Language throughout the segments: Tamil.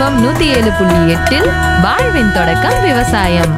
எஃப்எம் நூத்தி ஏழு புள்ளி எட்டில் வாழ்வின் தொடக்கம் விவசாயம்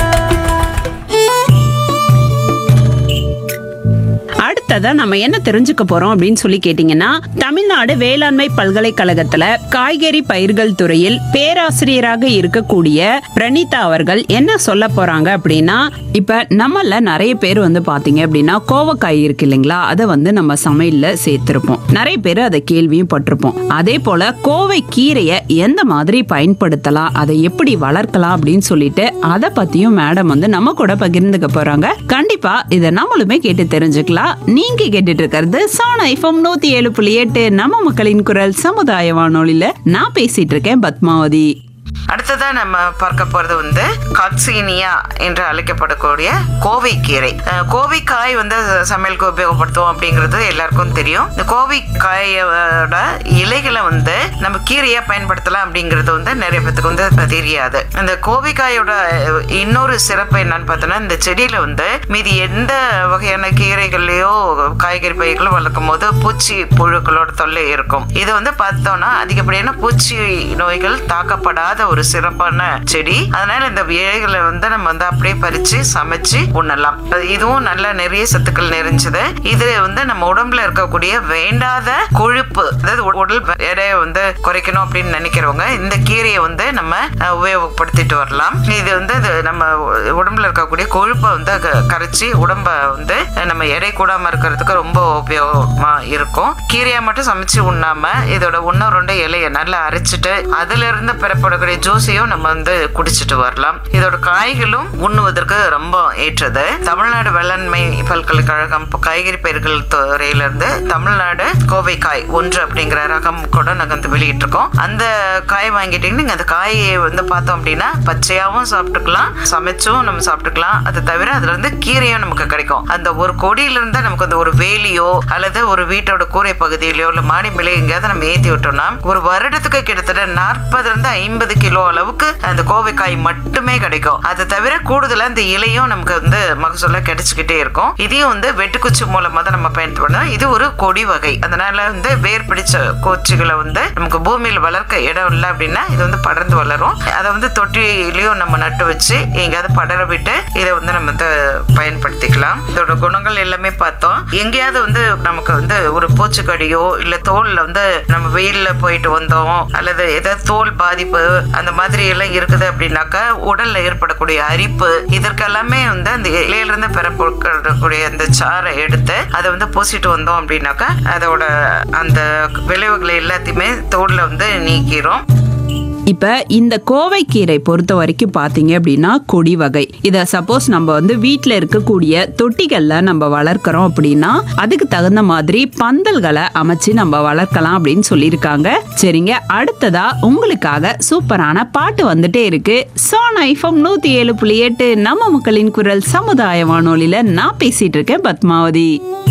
அடுத்ததா நம்ம என்ன தெரிஞ்சுக்க போறோம் அப்படின்னு சொல்லி கேட்டீங்கன்னா தமிழ்நாடு வேளாண்மை பல்கலைக்கழகத்துல காய்கறி பயிர்கள் துறையில் பேராசிரியராக இருக்கக்கூடிய பிரணீதா அவர்கள் என்ன சொல்ல போறாங்க அப்படின்னா இப்ப நம்மள நிறைய பேர் வந்து பாத்தீங்க அப்படின்னா கோவக்காய் இருக்கு இல்லைங்களா அதை வந்து நம்ம சமையல்ல சேர்த்திருப்போம் நிறைய பேர் அதை கேள்வியும் பட்டிருப்போம் அதே போல கோவை கீரையை எந்த மாதிரி பயன்படுத்தலாம் அதை எப்படி வளர்க்கலாம் அப்படின்னு சொல்லிட்டு அதை பத்தியும் மேடம் வந்து நம்ம கூட பகிர்ந்துக்க போறாங்க கண்டிப்பா இதை நம்மளுமே கேட்டு தெரிஞ்சுக்கலாம் நீங்க கேட்டுட்டு இருக்கிறது சோனா ஐஃபம் நூத்தி ஏழு புள்ளி எட்டு நம்ம மக்களின் குரல் சமுதாய வானொலியில நான் பேசிட்டு இருக்கேன் பத்மாவதி அடுத்ததா நம்ம பார்க்க போறது வந்து காக்சீனியா என்று அழைக்கப்படக்கூடிய கோவைக்கீரை அஹ் கோவைக்காய் வந்து சமையலுக்கு உபயோகப்படுத்துவோம் அப்படிங்கிறது எல்லாருக்கும் தெரியும் இந்த கோவைக்காயோட இலைகளை வந்து நம்ம கீரையா பயன்படுத்தலாம் அப்படிங்கிறது வந்து நிறைய பேத்துக்கு வந்து தெரியாது இந்த கோவைக்காயோட இன்னொரு சிறப்பு என்னன்னு பார்த்தோன்னா இந்த செடியில வந்து மீதி எந்த வகையான கீரைகள்லயோ காய்கறி பயிர்களோ வளர்க்கும் போது பூச்சி புழுக்களோட தொல்லை இருக்கும் இது வந்து பார்த்தோம்னா அதிகப்படியான பூச்சி நோய்கள் தாக்கப்படாத ஒரு சிறப்பான செடி அதனால இந்த இலைகளை வந்து நம்ம வந்து அப்படியே பறிச்சு சமைச்சு உண்ணலாம் அது இதுவும் நல்ல நிறைய சத்துக்கள் நிறைஞ்சது இது வந்து நம்ம உடம்புல இருக்கக்கூடிய வேண்டாத கொழுப்பு அதாவது உ- உடல் எடையை வந்து குறைக்கணும் அப்படின்னு நினைக்கிறவங்க இந்த கீரையை வந்து நம்ம அஹ், உபயோகப்படுத்திட்டு வரலாம் இது வந்து இது நம்ம உடம்புல இருக்கக்கூடிய கொழுப்பை வந்து க- கரைச்சி உடம்ப வந்து நம்ம எடை கூடாம இருக்கிறதுக்கு ரொம்ப உபயோகமா இருக்கும் கீரையை மட்டும் சமைச்சு உண்ணாம இதோட ஒன்னு ரெண்டு இலையை நல்லா அரைச்சிட்டு அதுல இருந்து பெறப்படக்கூடிய ஜூஸையும் நம்ம வந்து குடிச்சிட்டு வரலாம் இதோட காய்களும் உண்ணுவதற்கு ரொம்ப ஏற்றது தமிழ்நாடு வேளாண்மை பல்கலைக்கழகம் இப்ப காய்கறி பயிர்கள் துறையில இருந்து தமிழ்நாடு கோவைக்காய் ஒன்று அப்படிங்கிற ரகம் கூட நாங்க வந்து வெளியிட்டிருக்கோம் அந்த காய் வாங்கிட்டீங்கன்னா நீங்க அந்த காயை வந்து பார்த்தோம் அப்படின்னா பச்சையாவும் சாப்பிட்டுக்கலாம் சமைச்சும் நம்ம சாப்பிட்டுக்கலாம் அது தவிர அதுல இருந்து கீரையும் நமக்கு கிடைக்கும் அந்த ஒரு கொடியில இருந்து நமக்கு அந்த ஒரு வேலியோ அல்லது ஒரு வீட்டோட கூரை பகுதியிலயோ இல்ல மாடி மேலே எங்கேயாவது நம்ம ஏத்தி விட்டோம்னா ஒரு வருடத்துக்கு கிட்டத்தட்ட நாற்பதுல இருந்து ஐம்பது கிலோ அளவுக்கு அந்த கோவைக்காய் மட்டுமே கிடைக்கும் அது தவிர கூடுதலா இந்த இலையும் நமக்கு வந்து மகசூல கிடைச்சுக்கிட்டே இருக்கும் இதையும் வந்து வெட்டுக்குச்சி மூலமா தான் நம்ம பயன்படுத்தணும் இது ஒரு கொடி வகை அதனால வந்து வேர் பிடிச்ச பூச்சிகளை வந்து நமக்கு பூமியில வளர்க்க இடம் இல்லை அப்படின்னா இது வந்து படர்ந்து வளரும் அதை வந்து தொட்டிலையும் நம்ம நட்டு வச்சு எங்கேயாவது படர விட்டு இதை வந்து நம்ம வந்து பயன்படுத்திக்கலாம் இதோட குணங்கள் எல்லாமே பார்த்தோம் எங்கேயாவது வந்து நமக்கு வந்து ஒரு பூச்சிக்கடியோ இல்ல தோல்ல வந்து நம்ம வெயில்ல போயிட்டு வந்தோம் அல்லது ஏதாவது தோல் பாதிப்பு அந்த மாதிரி எல்லாம் இருக்குது அப்படின்னாக்கா உடல்ல ஏற்படக்கூடிய அரிப்பு இதற்கெல்லாமே வந்து அந்த இலையில இருந்து பெறப்படக்கூடிய அந்த சாறை எடுத்து அதை வந்து பூசிட்டு வந்தோம் அப்படின்னாக்கா அதோட அந்த விளைவுகளை எல்லாத்தையுமே தோல்ல வந்து நீக்கிறோம் இப்ப இந்த கோவைக்கீரை பொறுத்த வரைக்கும் பாத்தீங்க அப்படின்னா கொடி வகை இத சப்போஸ் நம்ம வந்து வீட்ல இருக்கக்கூடிய தொட்டிகள்ல நம்ம வளர்க்கறோம் அப்படின்னா அதுக்கு தகுந்த மாதிரி பந்தல்களை அமைச்சு நம்ம வளர்க்கலாம் அப்படின்னு சொல்லியிருக்காங்க சரிங்க அடுத்ததா உங்களுக்காக சூப்பரான பாட்டு வந்துட்டே இருக்கு சோன் ஐஃபம் நூத்தி ஏழு புள்ளி எட்டு நம்ம மக்களின் குரல் சமுதாய வானொலியில நான் பேசிட்டு இருக்கேன் பத்மாவதி